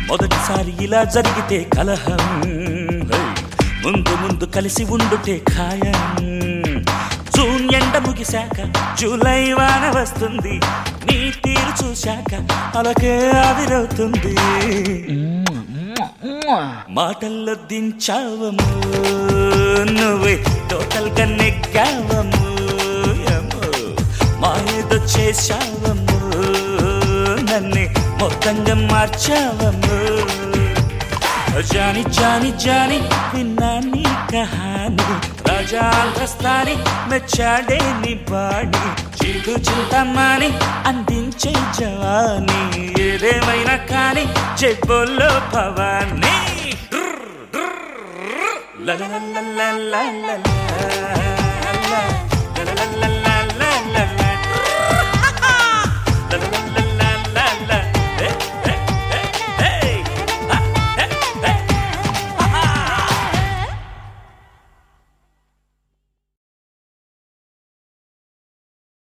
మొదటిసారి ఇలా జరిగితే కలహం హై. ముందు ముందు కలిసి ఉండుటే ఖాయం జూన్ ఎండ ముగిశాక జూలై వాన వస్తుంది నీ తీరు చూశాక అలకే ఆవిరవుతుంది మాటల్లో దించావము నువ్వే టోటల్ గా నెగ్గావము ఏమో. మాయేదో చేశావము నన్నే మొత్తంగా మార్చావము జాని జాని జాని విన్నా నీ కహాని రాజా అంతస్తాని మెచ్చాడే నీ బాడి చీటు చింతమాని అందించే జవాని ఏదేమైనా కానీ చెబ్బోల్లో భవాని ల ల ల ల ల ల ల ల ల ల ల ల ల ల